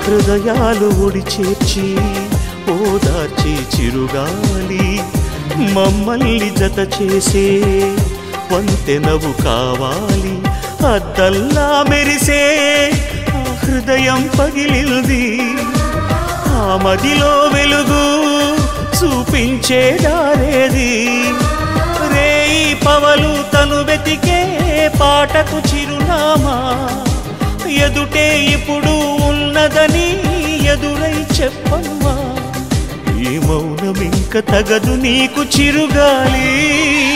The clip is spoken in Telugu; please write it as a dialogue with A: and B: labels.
A: హృదయాలు ఒడి చేర్చి ఓదార్చి చిరుగాలి మమ్మల్ని జత చేసే వంతెనవు కావాలి అద్దల్లా మెరిసే ఆ హృదయం పగిలింది ఆ మదిలో వెలుగు చూపించే దారేది రేయి పవలు తను వెతికే పాటకు చిరునామా ఎదుటే ఇప్పుడు ఉన్నదని ఎదురై చెప్పమ్మా ఈ మౌనం ఇంక తగదు నీకు చిరుగాలి